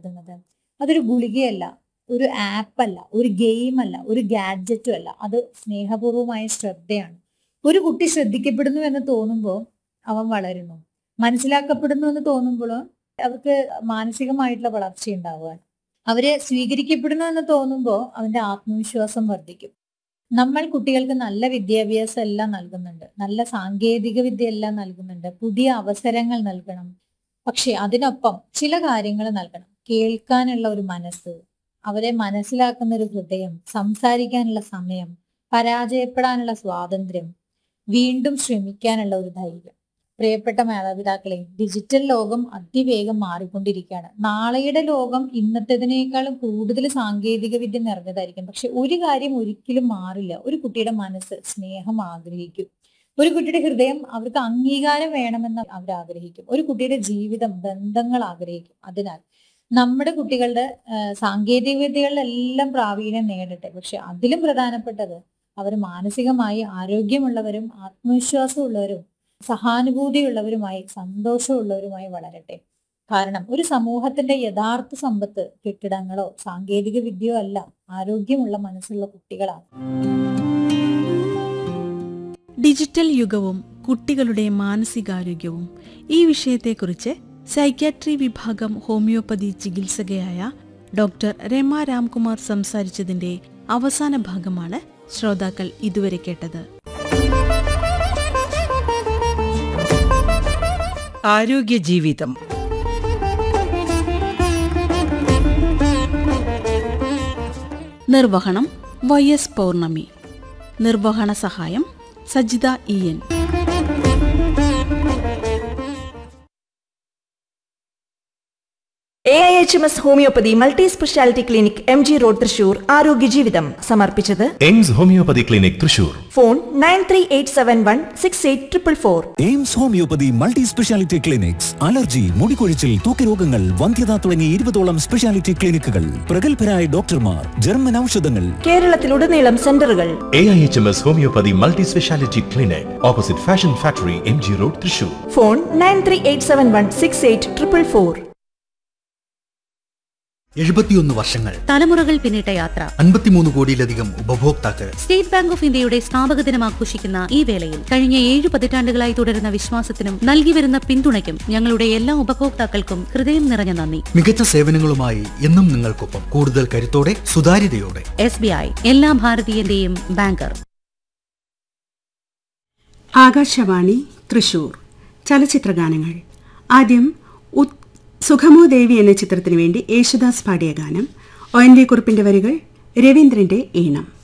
കരുതുന്നത് അതൊരു ഗുളികയല്ല ഒരു ആപ്പല്ല ഒരു ഗെയിം അല്ല ഒരു ഗാഡ്ജറ്റും അല്ല അത് സ്നേഹപൂർവമായ ശ്രദ്ധയാണ് ഒരു കുട്ടി ശ്രദ്ധിക്കപ്പെടുന്നു എന്ന് തോന്നുമ്പോൾ അവൻ വളരുന്നു മനസ്സിലാക്കപ്പെടുന്നു എന്ന് തോന്നുമ്പോൾ അവർക്ക് മാനസികമായിട്ടുള്ള വളർച്ച ഉണ്ടാവുകയാണ് അവര് സ്വീകരിക്കപ്പെടുന്നു എന്ന് തോന്നുമ്പോൾ അവന്റെ ആത്മവിശ്വാസം വർദ്ധിക്കും നമ്മൾ കുട്ടികൾക്ക് നല്ല വിദ്യാഭ്യാസം എല്ലാം നൽകുന്നുണ്ട് നല്ല സാങ്കേതിക വിദ്യ എല്ലാം നൽകുന്നുണ്ട് പുതിയ അവസരങ്ങൾ നൽകണം പക്ഷെ അതിനൊപ്പം ചില കാര്യങ്ങൾ നൽകണം കേൾക്കാനുള്ള ഒരു മനസ്സ് അവരെ മനസ്സിലാക്കുന്ന ഒരു ഹൃദയം സംസാരിക്കാനുള്ള സമയം പരാജയപ്പെടാനുള്ള സ്വാതന്ത്ര്യം വീണ്ടും ശ്രമിക്കാനുള്ള ഒരു ധൈര്യം പ്രിയപ്പെട്ട മാതാപിതാക്കളെ ഡിജിറ്റൽ ലോകം അതിവേഗം മാറിക്കൊണ്ടിരിക്കുകയാണ് നാളെയുടെ ലോകം ഇന്നത്തേതിനേക്കാളും കൂടുതൽ സാങ്കേതിക വിദ്യ നിറഞ്ഞതായിരിക്കും പക്ഷെ ഒരു കാര്യം ഒരിക്കലും മാറില്ല ഒരു കുട്ടിയുടെ മനസ്സ് സ്നേഹം ആഗ്രഹിക്കും ഒരു കുട്ടിയുടെ ഹൃദയം അവർക്ക് അംഗീകാരം വേണമെന്ന് അവർ ആഗ്രഹിക്കും ഒരു കുട്ടിയുടെ ജീവിതം ബന്ധങ്ങൾ ആഗ്രഹിക്കും അതിനാൽ നമ്മുടെ കുട്ടികളുടെ സാങ്കേതിക വിദ്യകളിലെല്ലാം പ്രാവീണ്യം നേടട്ടെ പക്ഷെ അതിലും പ്രധാനപ്പെട്ടത് അവർ മാനസികമായി ആരോഗ്യമുള്ളവരും ആത്മവിശ്വാസമുള്ളവരും സഹാനുഭൂതിയുള്ളവരുമായി സന്തോഷമുള്ളവരുമായി വളരട്ടെ കാരണം ഒരു സമൂഹത്തിന്റെ യഥാർത്ഥ സമ്പത്ത് കെട്ടിടങ്ങളോ സാങ്കേതിക വിദ്യയോ അല്ല ആരോഗ്യമുള്ള മനസ്സുള്ള കുട്ടികളാണ് ഡിജിറ്റൽ യുഗവും കുട്ടികളുടെ മാനസികാരോഗ്യവും ഈ വിഷയത്തെക്കുറിച്ച് സൈക്യാട്രി വിഭാഗം ഹോമിയോപ്പതി ചികിത്സകയായ ഡോക്ടർ രമ രാംകുമാർ സംസാരിച്ചതിന്റെ അവസാന ഭാഗമാണ് ശ്രോതാക്കൾ ഇതുവരെ കേട്ടത് ആരോഗ്യ ജീവിതം നിർവഹണം വൈ എസ് പൗർണമി നിർവഹണ സഹായം Sajitha E N A I H M S homoeopathy multi speciality clinic M G road Thrissur ആരോഗ്യ ജീവിതം സമർപ്പിച്ചത് AIMS homoeopathy clinic Thrissur phone nine three eight seven one six eight triple four AIMS homoeopathy multi speciality clinics allergy മുടികൊഴിച്ചിൽ തൂക്കരോഗങ്ങൾ വന്ധ്യത തുടങ്ങി ഇരുപതോളം speciality ക്ലിനിക്കുകൾ പ്രഗത്ഭരായ ഡോക്ടർമാർ ജർമ്മൻ ഔഷധങ്ങൾ കേരളത്തിലുടനീളം സെന്ററുകൾ A I H M S homoeopathy multi speciality clinic opposite fashion factory M G road Thrissur phone nine three eight seven one six eight triple four എഴുപത്തിയൊന്ന് വർഷങ്ങൾ തലമുറകൾ പിന്നിട്ട യാത്ര അൻപത്തിമൂന്ന് കോടിയിലധികം ഉപഭോക്താക്കൾ സ്റ്റേറ്റ് ബാങ്ക് ഓഫ് ഇന്ത്യയുടെ സ്ഥാപക ദിനം ആഘോഷിക്കുന്ന ഈ വേളയിൽ കഴിഞ്ഞ ഏഴ് പതിറ്റാണ്ടുകളായി തുടരുന്ന വിശ്വാസത്തിനും നൽകി വരുന്ന പിന്തുണയ്ക്കും ഞങ്ങളുടെ എല്ലാ ഉപഭോക്താക്കൾക്കും ഹൃദയം നിറഞ്ഞ നന്ദി മികച്ച സേവനങ്ങളുമായി എന്നും നിങ്ങൾക്കൊപ്പം കൂടുതൽ കരുത്തോടെ സുതാര്യതയോടെ എസ് ബി ഐ എല്ലാ ഭാരതീയന്റെയും ബാങ്കർ ആകാശവാണി തൃശൂർ ചലച്ചിത്രഗാനങ്ങൾ ആദ്യം ഉത് സുഖമോ ദേവി എന്ന ചിത്രത്തിനു വേണ്ടി യേശുദാസ് പാടിയ ഗാനം ഒ എൻ വി കുറിപ്പിന്റെ വരികൾ രവീന്ദ്രന്റെ ഈണം